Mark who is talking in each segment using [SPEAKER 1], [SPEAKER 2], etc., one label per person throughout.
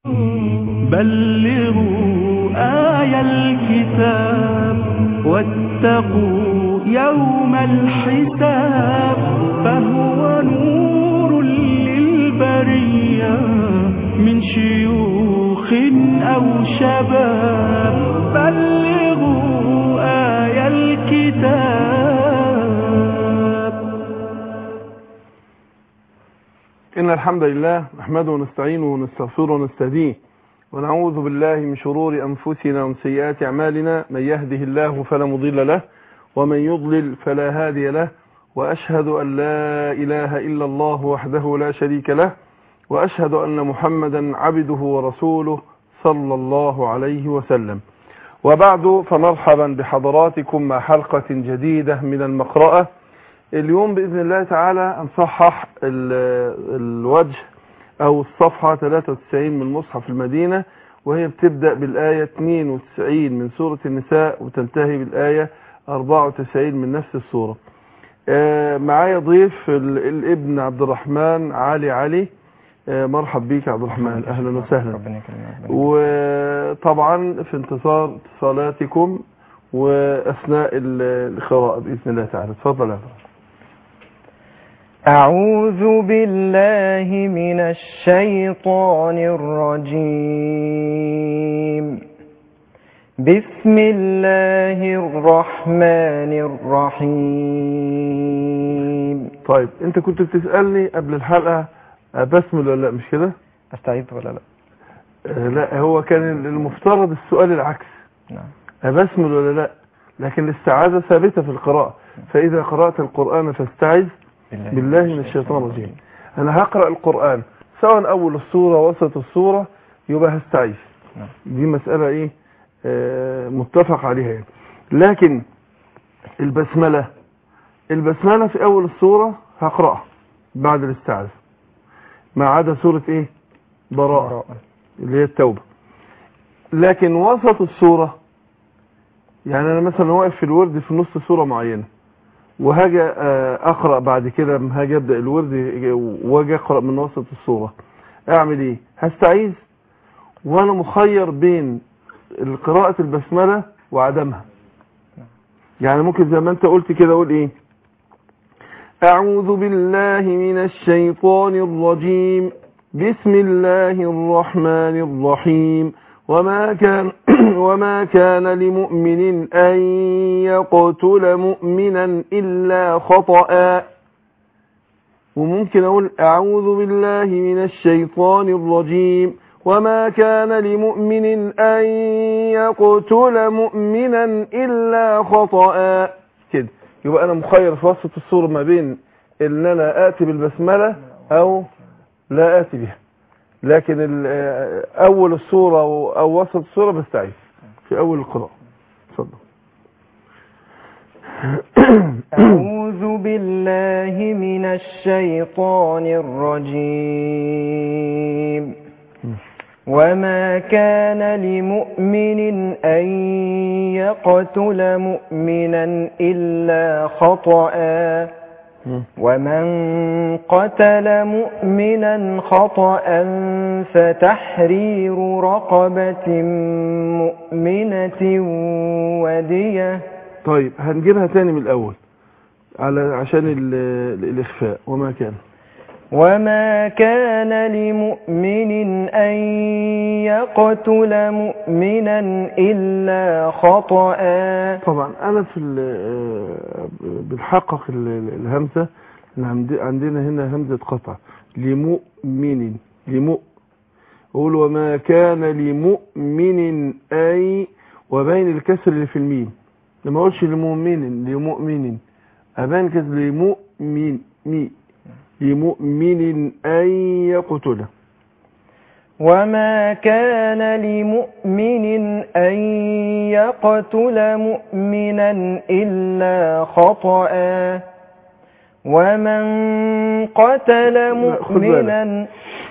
[SPEAKER 1] بلغوا آي الكتاب واتقوا يوم الحساب فهو نور للبرية من شيوخ أو شباب بلغوا آي الكتاب
[SPEAKER 2] إن الحمد لله نحمده ونستعينه ونستغفره ونستهديه ونعوذ بالله من شرور أنفسنا ومن سيئات أعمالنا من يهده الله فلا مضل له ومن يضلل فلا هادي له وأشهد أن لا إله إلا الله وحده لا شريك له وأشهد أن محمدا عبده ورسوله صلى الله عليه وسلم وبعد فمرحبا بحضراتكم مع حلقة جديدة من المقرأة اليوم بإذن الله تعالى نصحح ال- الوجه أو الصفحة 93 من مصحف المدينة وهي بتبدأ بالآية 92 من سورة النساء وتنتهي بالآية 94 من نفس السورة آه، معايا ضيف ال- الابن عبد الرحمن علي علي آه، مرحب بيك يا عبد الرحمن أهلا وسهلا
[SPEAKER 3] ربنا يكرمك
[SPEAKER 2] وطبعا في انتظار اتصالاتكم وأثناء ال- القراءة بإذن الله تعالى تفضل يا عبد الرحمن
[SPEAKER 3] أعوذ بالله من الشيطان الرجيم بسم الله الرحمن الرحيم
[SPEAKER 2] طيب انت كنت بتسألني قبل الحلقة آه، بسمل ولا لا مش كده
[SPEAKER 3] أستعيد ولا لا
[SPEAKER 2] آه، لا هو كان المفترض السؤال العكس
[SPEAKER 3] نعم
[SPEAKER 2] آه، بسمل ولا لا لكن الاستعاذة ثابتة في القراءة فإذا قرأت القرآن فاستعذ بالله من الشيطان الرجيم أنا هقرأ القرآن سواء أول السورة وسط السورة يبقى هستعيذ
[SPEAKER 3] نعم.
[SPEAKER 2] دي مسألة إيه آه، متفق عليها يعني. لكن البسملة البسملة في أول السورة هقرأها بعد الاستعاذة ما عدا سورة إيه براءة
[SPEAKER 3] براءة.
[SPEAKER 2] اللي هي التوبة لكن وسط السورة يعني أنا مثلا واقف في الورد في نص سورة معينة وهاجي آه، أقرأ بعد كده هاجي أبدأ الورد واجي أقرأ من وسط السورة أعمل إيه هستعيذ وأنا مخير بين قراءة البسملة وعدمها يعني ممكن زي ما أنت قلت كده أقول إيه أعوذ بالله من الشيطان الرجيم بسم الله الرحمن الرحيم وما كان وما كان لمؤمن أن يقتل مؤمنا إلا خطأ وممكن أقول أعوذ بالله من الشيطان الرجيم وما كان لمؤمن أن يقتل مؤمنا إلا خطأ كده يبقى أنا مخير في وسط السورة ما بين إن أنا آتي بالبسملة أو لا آتي بها لكن ال- آه، أول السورة أو أو وسط السورة بستعيذ في أول القراءة اتفضل
[SPEAKER 3] أعوذ بالله من الشيطان الرجيم وما كان لمؤمن أن يقتل مؤمنا إلا خطأ ومن قتل مؤمنا خطأ فتحرير رقبة مؤمنة ودية
[SPEAKER 2] طيب هنجيبها تاني من الأول على عشان ال- ال- الإخفاء وما كان
[SPEAKER 3] وما كان لمؤمن أن يقتل مؤمنا إلا خطأ
[SPEAKER 2] طبعا أنا في ال- آه، بنحقق ال- ال- الهمزة إن عند- عندنا هنا همزة قطع لمؤمن لمؤ أقول وما كان لمؤمن أي وبين الكسر اللي في الميم لما أقولش لمؤمن لمؤمن أبان كسر لمؤمن مي لمؤمن أن يقتله
[SPEAKER 3] وما كان لمؤمن أن يقتل مؤمنا إلا خطأ ومن قتل
[SPEAKER 2] لا، خد بالك.
[SPEAKER 3] مؤمنا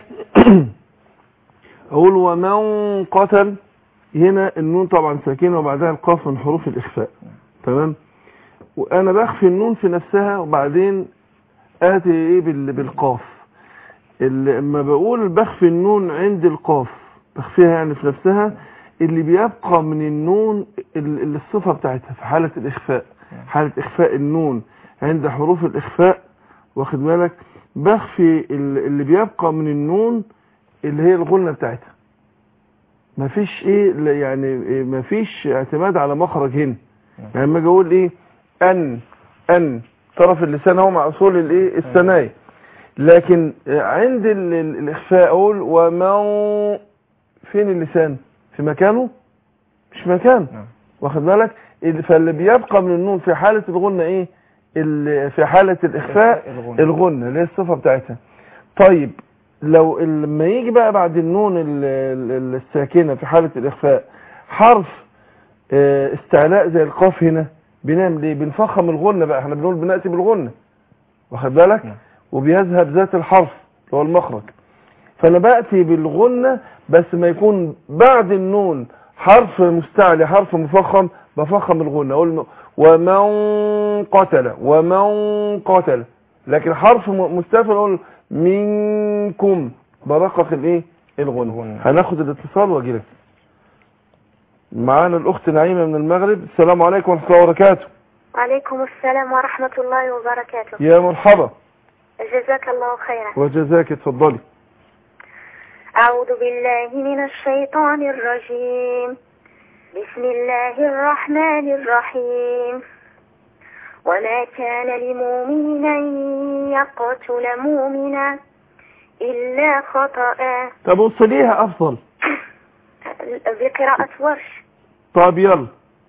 [SPEAKER 2] أقول ومن قتل هنا النون طبعا ساكنة وبعدها القاف من حروف الإخفاء تمام وأنا بخفي النون في نفسها وبعدين آتي إيه بال- بالقاف ال- لما بقول بخفي النون عند القاف تخفيها يعني في نفسها اللي بيبقى من النون ال- ال- الصفة بتاعتها في حالة الإخفاء حالة إخفاء النون عند حروف الإخفاء واخد بالك بخفي ال- اللي بيبقى من النون اللي هي الغنة بتاعتها مفيش ايه لا يعني إيه مفيش اعتماد على مخرج هنا يعني لما اجي اقول ايه ان ان طرف اللسان هو مع اصول الايه الثنايا لكن عند ال- ال- الاخفاء اقول ومن فين اللسان في مكانه مش مكانه
[SPEAKER 3] نعم.
[SPEAKER 2] واخد بالك ال- فاللي بيبقى من النون في حالة الغنة ايه ال- في حالة الاخفاء
[SPEAKER 3] الغنة.
[SPEAKER 2] الغنة اللي هي الصفة بتاعتها طيب لو ال- لما يجي بقى بعد النون ال- ال- الساكنة في حالة الإخفاء حرف آه، استعلاء زي القاف هنا بنعمل ليه بنفخم الغنة بقى احنا بنقول بنأتي بالغنة واخد بالك
[SPEAKER 3] نعم.
[SPEAKER 2] وبيذهب ذات الحرف اللي هو المخرج فانا بأتي بالغنة بس ما يكون بعد النون حرف مستعلي حرف مفخم بفخم الغنة اقول ومن قتل ومن قتل لكن حرف م- مستفل اقول منكم برقق الايه الغنة
[SPEAKER 3] الغنة.
[SPEAKER 2] هناخد الاتصال واجي لك معانا الاخت نعيمة من المغرب السلام عليكم ورحمة الله وبركاته
[SPEAKER 4] وعليكم السلام ورحمة الله وبركاته
[SPEAKER 2] يا مرحبا
[SPEAKER 4] جزاك الله خيرا
[SPEAKER 2] وجزاك اتفضلي
[SPEAKER 4] أعوذ بالله من الشيطان الرجيم بسم الله الرحمن الرحيم وما كان لمؤمن أن يقتل مؤمنا إلا خطأ
[SPEAKER 2] طب وصليها افضل
[SPEAKER 4] بقراءة ورش
[SPEAKER 2] طب يلا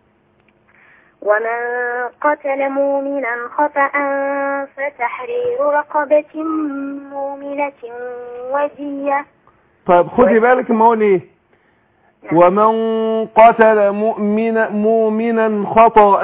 [SPEAKER 4] ومن قتل مؤمنا خطأ فتحرير رقبة مؤمنة ودية
[SPEAKER 2] طيب خدي بالك ما اقول ايه ومن قتل مؤمنا مؤمنا خطأ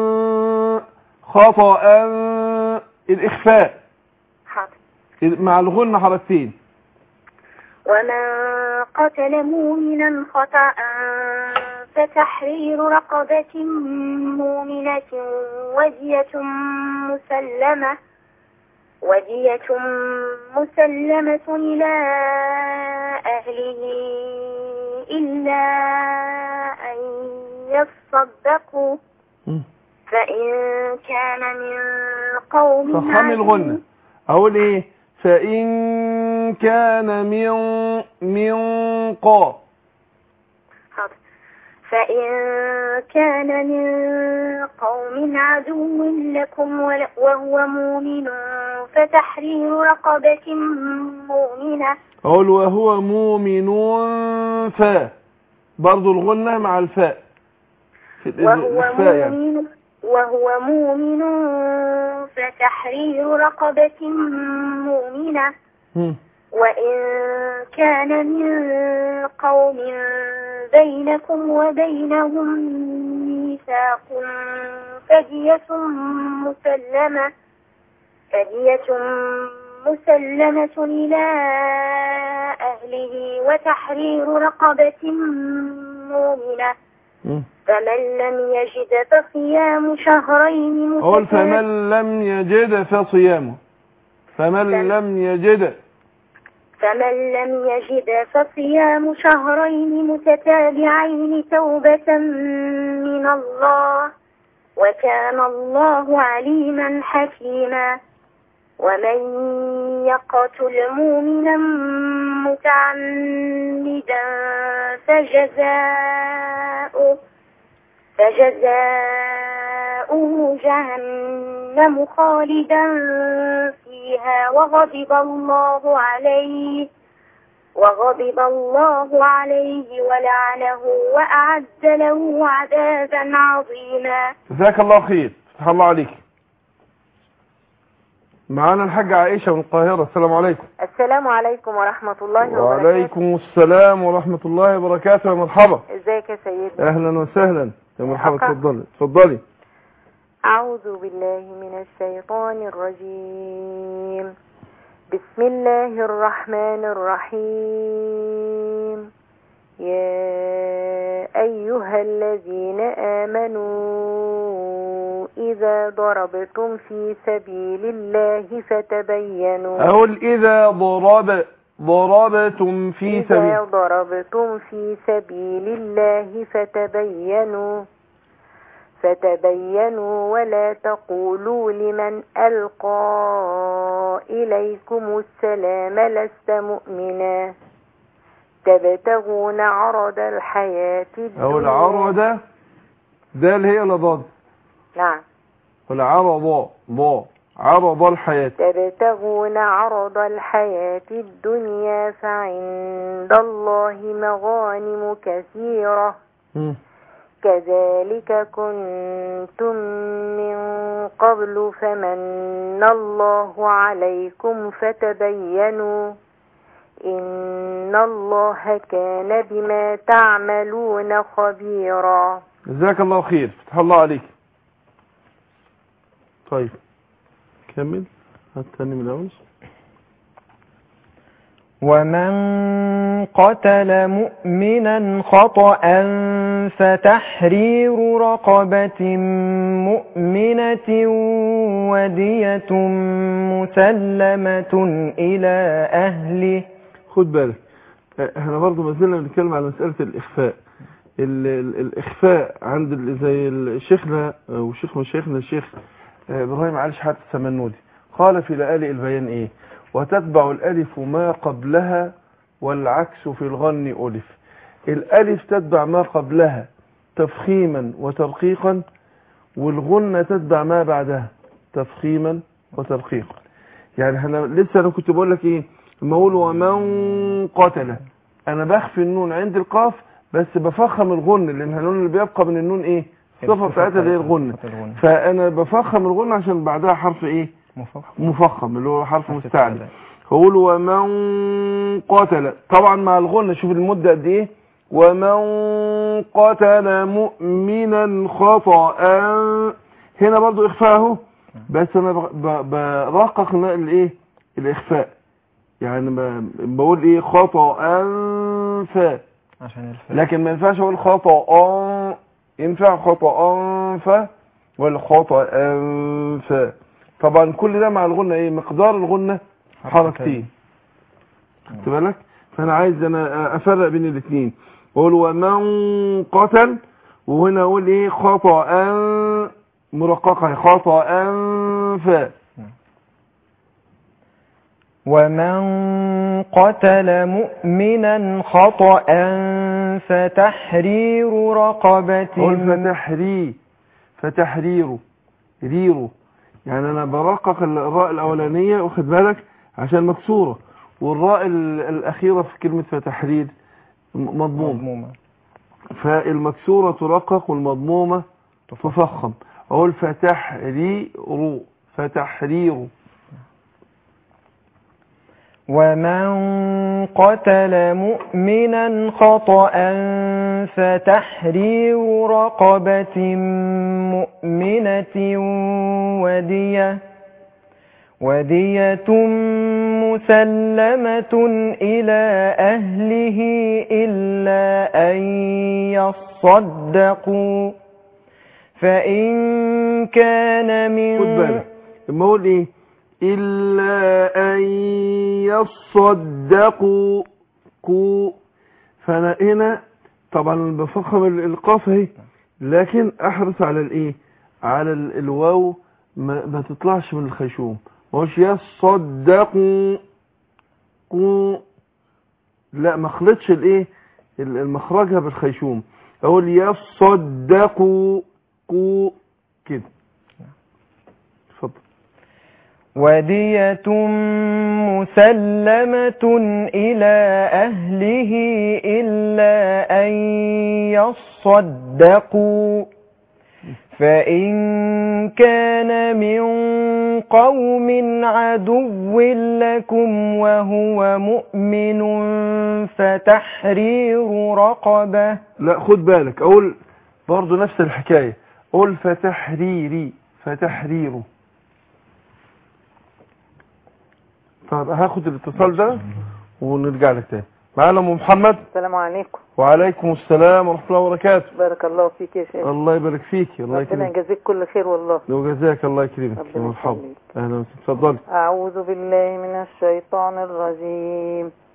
[SPEAKER 2] خطأ الاخفاء
[SPEAKER 4] حاضر
[SPEAKER 2] مع الغنة حركتين
[SPEAKER 4] ومن قتل مؤمنا خطأ فتحرير رقبة مؤمنة ودية مسلمة ودية مسلمة إلى أهله إلا أن يصدقوا
[SPEAKER 2] مم.
[SPEAKER 4] فإن كان من قوم
[SPEAKER 2] فخم الغنة اقول ايه فان كان من من قا
[SPEAKER 4] حاضر. فإن كان من قوم عدو لكم ول- وهو مؤمن فتحرير رقبة مؤمنة
[SPEAKER 2] اقول وهو مؤمن فا برضو الغنة مع الفاء في ال-
[SPEAKER 4] وهو
[SPEAKER 2] الإخفاء يعني
[SPEAKER 4] مؤمن وهو مؤمن فتحرير رقبة مؤمنة
[SPEAKER 2] مم.
[SPEAKER 4] وإن كان من قوم بينكم وبينهم ميثاق فدية مسلمة فدية مسلمة إلى أهله وتحرير رقبة مؤمنة
[SPEAKER 2] مم.
[SPEAKER 4] فمن لم يجد فصيام شهرين
[SPEAKER 2] اقول
[SPEAKER 4] متتابعين
[SPEAKER 2] فمن لم يجد فصيامه فمن
[SPEAKER 4] فمن-
[SPEAKER 2] لم يجد
[SPEAKER 4] فمن لم يجد فصيام شهرين متتابعين توبة من الله وكان الله عليما حكيما ومن يقتل مؤمنا متعمدا فجزاؤه فجزاؤه جهنم خالدا فيها وغضب الله عليه وغضب الله عليه ولعنه وأعد له عذابا عظيما
[SPEAKER 2] جزاك الله خير فتح الله عليك معانا الحاجة عائشة من القاهرة السلام عليكم
[SPEAKER 5] السلام عليكم ورحمة الله وبركاته
[SPEAKER 2] وعليكم السلام ورحمة الله وبركاته يا مرحبا
[SPEAKER 5] ازيك يا سيدي
[SPEAKER 2] اهلا وسهلا يا مرحبا
[SPEAKER 5] أقرأ.
[SPEAKER 2] اتفضلي اتفضلي
[SPEAKER 5] أعوذ بالله من الشيطان الرجيم بسم الله الرحمن الرحيم يا أيها الذين آمنوا إذا ضربتم في سبيل الله فتبينوا
[SPEAKER 2] اقول اذا ضرب ضربتم في سبيل
[SPEAKER 5] إذا ضربتم في سبيل الله فتبينوا فتبينوا ولا تقولوا لمن ألقى إليكم السلام لست مؤمنا تبتغون عرض الحياة الدنيا
[SPEAKER 2] أو العرض ده اللي هي لضاد
[SPEAKER 5] نعم
[SPEAKER 2] والعرض ضا عرض الحياة
[SPEAKER 5] تبتغون عرض الحياة الدنيا فعند الله مغانم كثيرة
[SPEAKER 2] مم.
[SPEAKER 5] كذلك كنتم من قبل فمن الله عليكم فتبينوا إن الله كان بما تعملون خبيرا
[SPEAKER 2] جزاك الله خير فتح الله عليك طيب كمل هات تاني من الأول
[SPEAKER 3] ومن قتل مؤمنا خطأ فتحرير رقبة مؤمنة ودية مسلمة إلى أهله
[SPEAKER 2] خد بالك اه، احنا برضو ما زلنا بنتكلم على مسألة الإخفاء ال ال الإخفاء عند ال- زي الشيخنا اه، وشيخ مشايخنا الشيخ اه، إبراهيم علي شحات السمنودي قال في لآلئ البيان إيه وتتبع الألف ما قبلها والعكس في الغن ألف الألف تتبع ما قبلها تفخيما وترقيقا والغنة تتبع ما بعدها تفخيما وترقيقا يعني احنا لسه انا كنت بقول لك ايه لما اقول ومن قتل انا بخفي النون عند القاف بس بفخم الغن لان النون اللي بيبقى من النون ايه الصفه بتاعتها اللي هي الغنه فانا بفخم الغن عشان بعدها حرف ايه
[SPEAKER 3] مفخم
[SPEAKER 2] مفخم اللي هو حرف مستعلي هقول ومن قتل طبعا مع الغنة شوف المدة قد ايه ومن قتل مؤمنا خطأ هنا برضو اخفاء اهو بس انا ب- ب- برقق ن- الايه الاخفاء يعني ب- بقول ايه خطأ ف
[SPEAKER 3] عشان الفعل
[SPEAKER 2] لكن ما ينفعش اقول خطأ ينفع خطأ ف ولا خطأ ف طبعا كل ده مع الغنة ايه مقدار الغنة حركتين خدت بالك فانا عايز انا افرق بين الاثنين اقول ومن قتل وهنا اقول ايه خطأ مرققة خطأ ف
[SPEAKER 3] ومن قتل مؤمنا خطأ فتحرير رقبة
[SPEAKER 2] اقول فتحري فتحريره ريره يعني انا برقق الراء الاولانية واخد بالك عشان مكسورة والراء ال- الاخيرة في كلمة فتحرير م- مضمومة
[SPEAKER 3] مضمومة
[SPEAKER 2] فالمكسورة ترقق والمضمومة تفخم اقول فتحرير فتحرير
[SPEAKER 3] ومن قتل مؤمنا خطأ فتحرير رقبة مؤمنة ودية ودية مسلمة إلى أهله إلا أن يصدقوا فإن كان من
[SPEAKER 2] خد بالك لما اقول ايه الا ان يصدقوا كو فانا هنا طبعا بفخم ال- القاف اهي لكن احرص على الايه على ال- الواو ما, ما تطلعش من الخيشوم ما هوش يصدقوا كو لا ما خلطش الايه ال- المخرجها بالخيشوم اقول يصدقوا كو كده اتفضل
[SPEAKER 3] ودية مسلمة إلى أهله إلا أن يصدقوا فإن كان من قوم عدو لكم وهو مؤمن فتحرير رقبة
[SPEAKER 2] لا خد بالك اقول برضو نفس الحكاية اقول فتحريري فتحريره طب هاخد الاتصال ده ونرجع لك تاني معانا ام محمد
[SPEAKER 5] السلام عليكم
[SPEAKER 2] وعليكم السلام ورحمة الله وبركاته
[SPEAKER 5] بارك الله فيك يا شيخ
[SPEAKER 2] الله يبارك فيك الله
[SPEAKER 5] ربنا
[SPEAKER 2] يكرمك
[SPEAKER 5] يجازيك كل خير والله
[SPEAKER 2] وجزاك الله يكرمك
[SPEAKER 5] ربنا
[SPEAKER 2] مرحبا
[SPEAKER 5] يخليك.
[SPEAKER 2] اهلا وسهلا اتفضلي
[SPEAKER 5] أعوذ بالله من الشيطان الرجيم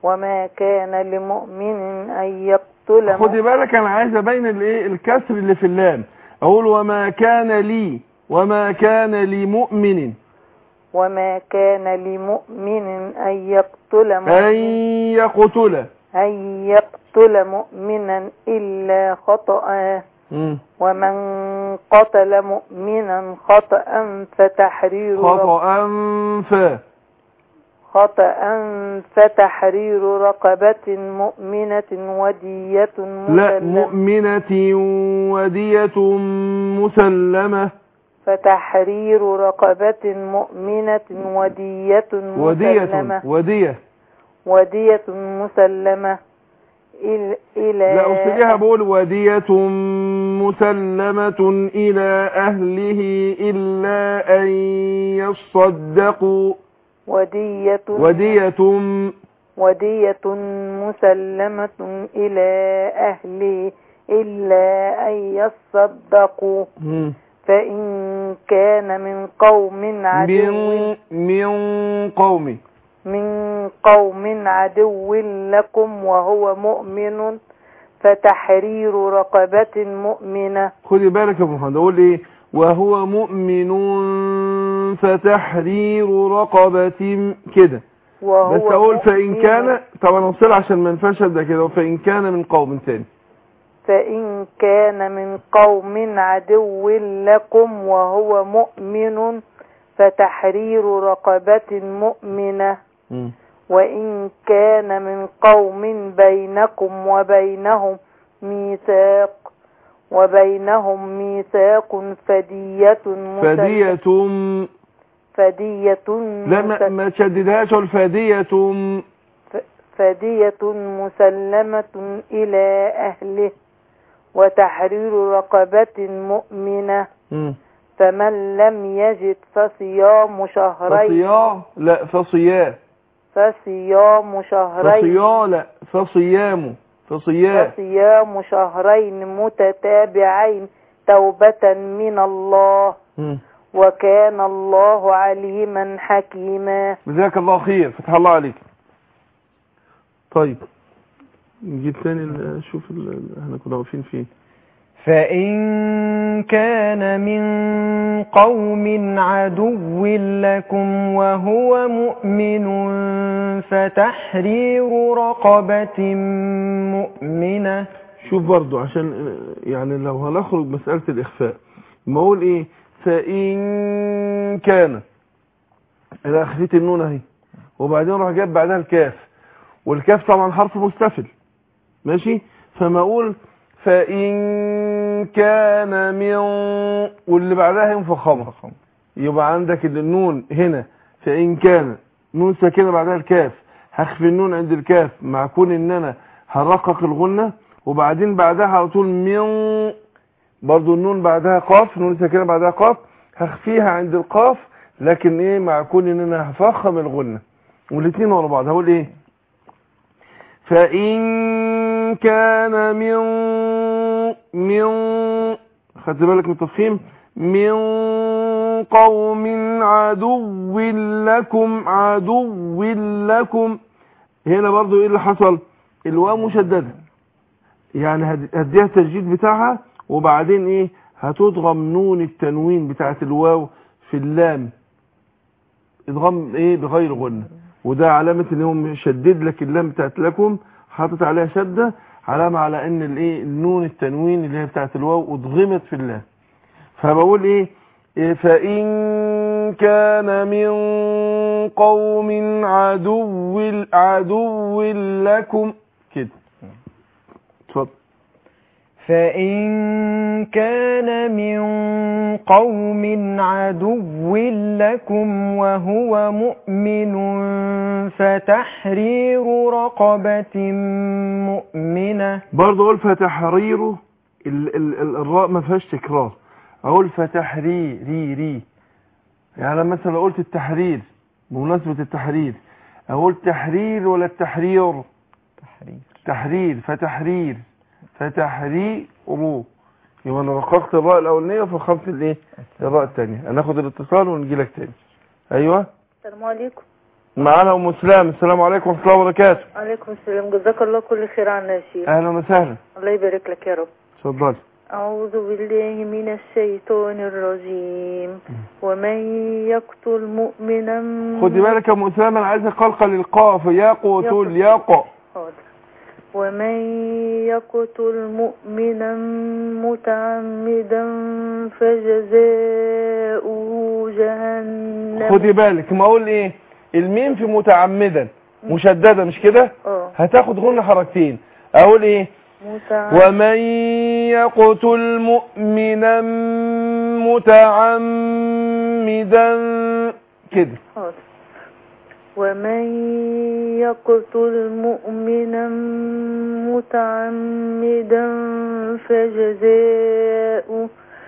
[SPEAKER 5] وما كان لمؤمن أن يقتل
[SPEAKER 2] خدي بالك انا عايز ابين الايه الكسر اللي في اللام اقول وما كان لي وما كان لمؤمن
[SPEAKER 5] وما كان لمؤمن أن يقتل
[SPEAKER 2] ان
[SPEAKER 5] مؤمنا
[SPEAKER 2] يقتل
[SPEAKER 5] أن يقتل مؤمنا إلا خطأ
[SPEAKER 2] مم.
[SPEAKER 5] ومن قتل مؤمنا خطأ فتحرير رق-
[SPEAKER 2] خطأ ف
[SPEAKER 5] خطأ فتحرير رقبة مؤمنة ودية
[SPEAKER 2] لا
[SPEAKER 5] مسلمة
[SPEAKER 2] مؤمنة ودية مسلمة
[SPEAKER 5] فتحرير رقبة مؤمنة ودية
[SPEAKER 2] ودية
[SPEAKER 5] مسلمة
[SPEAKER 2] ودية
[SPEAKER 5] ودية مسلمة إل- إلى
[SPEAKER 2] لا أصلها بقول ودية مسلمة إلى أهله إلا أن يصدقوا
[SPEAKER 5] ودية
[SPEAKER 2] ودية
[SPEAKER 5] ودية مسلمة إلى أهله إلا أن يصدقوا
[SPEAKER 2] مم.
[SPEAKER 5] فإن كان من قوم عدو
[SPEAKER 2] من من قومي
[SPEAKER 5] من قوم عدو لكم وهو مؤمن فتحرير رقبة مؤمنة
[SPEAKER 2] خدي بالك يا أبو محمد أقول إيه وهو مؤمن فتحرير رقبة كده
[SPEAKER 5] وهو
[SPEAKER 2] بس أقول فإن
[SPEAKER 5] مؤمن
[SPEAKER 2] كان طبعا أوصل عشان ما ينفعش أبدأ كده فإن كان من قوم تاني
[SPEAKER 5] فإن كان من قوم عدو لكم وهو مؤمن فتحرير رقبة مؤمنة
[SPEAKER 2] مم.
[SPEAKER 5] وإن كان من قوم بينكم وبينهم ميثاق وبينهم ميثاق فدية مسل-
[SPEAKER 2] فدية
[SPEAKER 5] فدية
[SPEAKER 2] لا ما,
[SPEAKER 5] مسل-
[SPEAKER 2] ما تشددهاش أقول فدية
[SPEAKER 5] ف- فدية مسلمة إلى أهله وتحرير رقبة مؤمنة
[SPEAKER 2] مم.
[SPEAKER 5] فمن لم يجد فصيام شهرين
[SPEAKER 2] فصيام لا فصيام
[SPEAKER 5] فصيام شهرين
[SPEAKER 2] فصيام لا فصيام فصيام
[SPEAKER 5] فصيام شهرين متتابعين توبة من الله
[SPEAKER 2] مم.
[SPEAKER 5] وكان الله عليما حكيما
[SPEAKER 2] جزاك الله خير فتح الله عليك طيب نجيب تاني ال- شوف ال- ال- احنا كنا واقفين فين
[SPEAKER 3] فإن كان من قوم عدو لكم وهو مؤمن فتحرير رقبة مؤمنة
[SPEAKER 2] شوف برضو عشان آه، يعني لو هنخرج مسألة الإخفاء ما أقول إيه فإن كان أنا أخفيت النون أهي وبعدين أروح جاب بعدها الكاف والكاف طبعا حرف مستفل ماشي فما أقول فإن كان من واللي بعدها مفخمة يبقى عندك النون هنا فإن كان نون ساكنة بعدها الكاف هخفي النون عند الكاف مع كون ان انا هرقق الغنة وبعدين بعدها على طول من برضو النون بعدها قاف نون ساكنة بعدها قاف هخفيها عند القاف لكن ايه مع كون ان انا هفخم الغنة والاتنين ورا بعض هقول ايه فإن كان من من خدت بالك من التفخيم من قوم عدو لكم عدو لكم هنا برضو ايه اللي حصل الواو مشددة يعني هد- هديها التسجيل بتاعها وبعدين ايه هتضغم نون التنوين بتاعت الواو في اللام ادغام ايه بغير غنة وده علامة ان هو مشدد لك اللام بتاعت لكم حاطط عليها شدة علامة على ان الايه النون التنوين اللي هي بتاعت الواو ادغمت في اللام فبقول ايه إيه فإن كان من قوم عدو عدو لكم كده اتفضل
[SPEAKER 3] فإن كان من قوم عدو لكم وهو مؤمن فتحرير رقبة مؤمنة
[SPEAKER 2] برضه اقول فتحريره ال ال ال الراء ما فيهاش تكرار اقول فتحري ري ري يعني أنا مثلا لو قلت التحرير بمناسبة التحرير اقول تحرير ولا التحرير
[SPEAKER 3] تحرير
[SPEAKER 2] تحرير فتحرير فتحرير يبقى انا رققت الراء الاولانيه وفخمت الايه الراء الثانيه هناخد الاتصال ونجي لك تاني ايوه
[SPEAKER 4] السلام عليكم
[SPEAKER 2] معانا ام اسلام السلام عليكم ورحمه الله وبركاته
[SPEAKER 5] عليكم السلام جزاك الله كل خير عنا يا شيخ
[SPEAKER 2] اهلا وسهلا
[SPEAKER 5] الله يبارك لك يا رب
[SPEAKER 2] اتفضلي
[SPEAKER 5] أعوذ بالله من الشيطان الرجيم ومن يقتل مؤمنا
[SPEAKER 2] خدي بالك يا ام اسلام انا عايز اقلقل القاف يقتل يق
[SPEAKER 5] حاضر. ومن يقتل مؤمنا متعمدا فجزاؤه جهنم
[SPEAKER 2] خدي بالك ما اقول ايه الميم في متعمدا مشدده مش كده
[SPEAKER 5] اه
[SPEAKER 2] هتاخد غن حركتين اقول ايه
[SPEAKER 5] متعمدا
[SPEAKER 2] ومن يقتل مؤمنا متعمدا كده
[SPEAKER 5] حاضر. ومن يقتل مؤمنا متعمدا فجزاؤه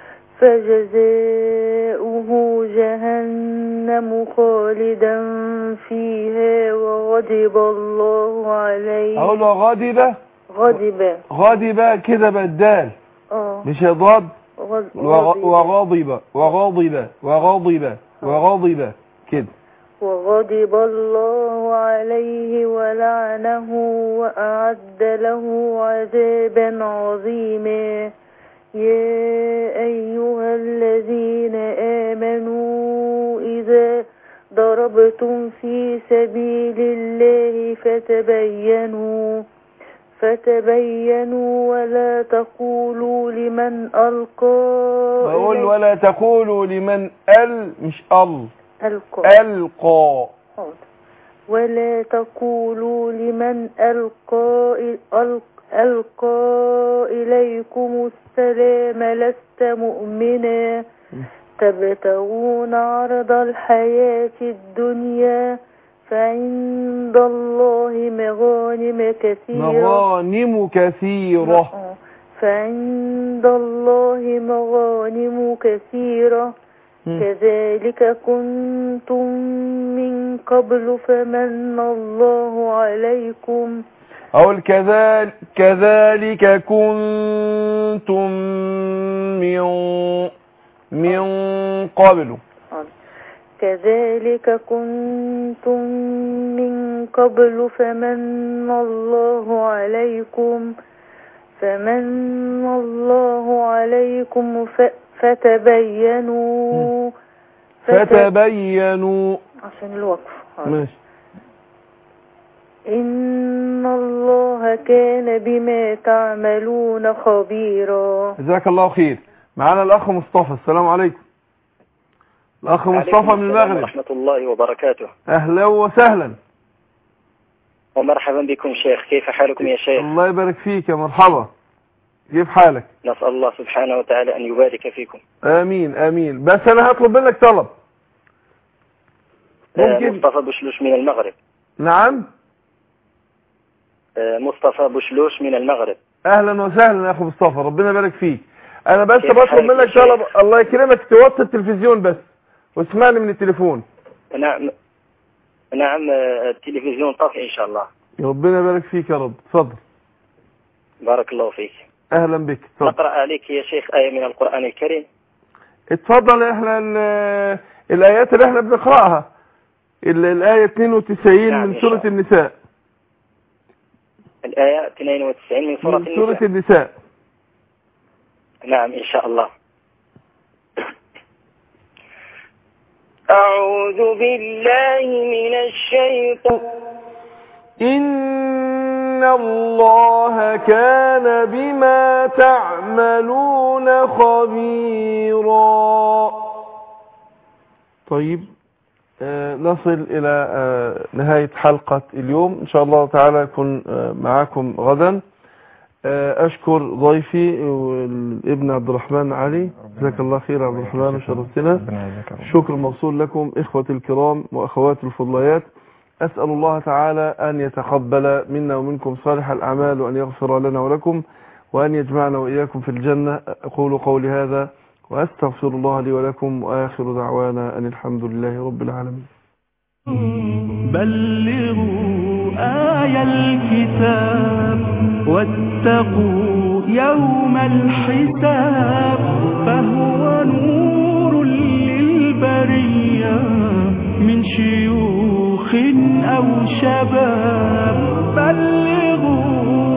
[SPEAKER 5] فجزاؤه جهنم خالدا فيها وغضب الله عليه
[SPEAKER 2] اقول له غضب
[SPEAKER 5] غضب
[SPEAKER 2] غضب كده بدال
[SPEAKER 5] اه
[SPEAKER 2] مش ضاد
[SPEAKER 5] غض-
[SPEAKER 2] وغ-
[SPEAKER 5] غضب
[SPEAKER 2] وغضب وغضب وغضب وغضب كده
[SPEAKER 5] وغضب الله عليه ولعنه وأعد له عذابا عظيما يا أيها الذين آمنوا إذا ضربتم في سبيل الله فتبينوا فتبينوا ولا تقولوا لمن ألقى
[SPEAKER 2] بقول
[SPEAKER 5] إلي-
[SPEAKER 2] ولا تقولوا لمن ال مش ال
[SPEAKER 5] ألقى
[SPEAKER 2] القى
[SPEAKER 5] حاضر. ولا تقولوا لمن ألقى, ألق- ألقى إليكم السلام لست مؤمنا تبتغون عرض الحياة الدنيا فعند الله مغانم كثيرة
[SPEAKER 2] مغانم كثيرة
[SPEAKER 5] آه. فعند الله مغانم كثيرة
[SPEAKER 2] مم.
[SPEAKER 5] كذلك كنتم من قبل فمن الله عليكم
[SPEAKER 2] أقول كذلك, كذلك كنتم من من قبل
[SPEAKER 5] كذلك كنتم من قبل فمن الله عليكم فمن الله عليكم ف- فتبينوا فت-
[SPEAKER 2] فتبينوا
[SPEAKER 5] عشان الوقف
[SPEAKER 2] ماشي
[SPEAKER 5] إن الله كان بما تعملون خبيرا
[SPEAKER 2] جزاك الله خير معانا الأخ مصطفى السلام عليكم الأخ مصطفى
[SPEAKER 6] عليكم
[SPEAKER 2] من
[SPEAKER 6] السلام
[SPEAKER 2] المغرب
[SPEAKER 6] ورحمة الله وبركاته
[SPEAKER 2] أهلا وسهلا
[SPEAKER 6] ومرحبا بكم شيخ كيف حالكم يا شيخ
[SPEAKER 2] الله يبارك فيك يا مرحبا كيف حالك
[SPEAKER 6] نسأل الله سبحانه وتعالى أن يبارك فيكم
[SPEAKER 2] آمين آمين بس أنا هطلب منك طلب
[SPEAKER 6] آه،
[SPEAKER 2] ممكن
[SPEAKER 6] مصطفى بشلوش من المغرب
[SPEAKER 2] نعم
[SPEAKER 6] آه، مصطفى بشلوش من المغرب
[SPEAKER 2] اهلا وسهلا يا اخو مصطفى ربنا يبارك فيك انا بس
[SPEAKER 6] كيف
[SPEAKER 2] بطلب
[SPEAKER 6] حالك يا
[SPEAKER 2] منك
[SPEAKER 6] شيخ؟
[SPEAKER 2] طلب الله يكرمك توطي التلفزيون بس واسمعني من التليفون
[SPEAKER 6] نعم نعم آه، التلفزيون طافي إن شاء الله
[SPEAKER 2] ربنا يبارك فيك يا رب اتفضل
[SPEAKER 6] بارك الله فيك
[SPEAKER 2] اهلا بك اتفضل
[SPEAKER 6] نقرأ عليك يا شيخ آية من القرآن الكريم
[SPEAKER 2] اتفضل احنا ال- الايات اللي احنا بنقراها ال- الايه 92
[SPEAKER 6] نعم،
[SPEAKER 2] من
[SPEAKER 6] إن
[SPEAKER 2] سوره
[SPEAKER 6] شاء الله.
[SPEAKER 2] النساء
[SPEAKER 6] الآية 92 من سورة
[SPEAKER 2] من سوره
[SPEAKER 6] النساء
[SPEAKER 2] النساء
[SPEAKER 6] نعم إن شاء الله أعوذ بالله من الشيطان
[SPEAKER 2] إن الله كان بما تعملون خبيرا طيب آه نصل إلى آه نهاية حلقة اليوم إن شاء الله تعالى أكون آه معكم غدا آه أشكر ضيفي ابن عبد الرحمن علي جزاك الله خير عبد الرحمن وشرفتنا
[SPEAKER 3] ربنا يجزاك يا رب.
[SPEAKER 2] شكر موصول لكم إخوتي الكرام وأخواتي الفضليات أسأل الله تعالى أن يتقبل منا ومنكم صالح الأعمال وأن يغفر لنا ولكم وأن يجمعنا وإياكم في الجنة أقول قولي هذا وأستغفر الله لي ولكم وآخر دعوانا أن الحمد لله رب العالمين
[SPEAKER 1] بلغوا آي الكتاب واتقوا يوم الحساب فهو نور للبرية من شيوخ أو شباب بلغوا